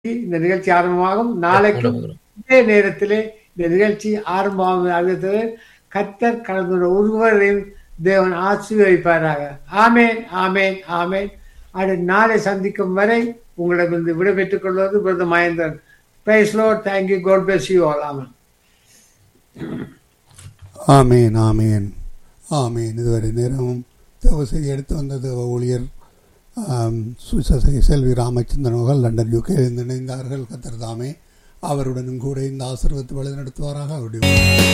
இந்த நிகழ்ச்சி ஆரம்பமாகும் நாளைக்கும் இதே நேரத்திலே இந்த நிகழ்ச்சி ஆரம்பமாகும் அறிவித்தது கத்தர் கலந்துள்ள ஒருவரையும் தேவன் ஆசீர்வதிப்பாராக ஆமேன் ஆமேன் ஆமேன் அடுத்த நாளை சந்திக்கும் வரை உங்களிடமிருந்து விடைபெற்றுக் கொள்வது பிரத Mahendran praise lord thank you God bless you all amen amen ஆமேன் ஆமேன் இதுவரை நேரமும் தேவ செய்தி எடுத்து வந்த தேவ ஊழியர் ஆம், சுவிசேஷ செல்வி ராமச்சந்திரன் அவர்கள் லண்டன் யூகேயில் இணைந்தார்கள் கத்தர் தாமே அவருடனும் கூட இந்த ஆசீர்வத்தை வழிநடத்துவாராக அவருடைய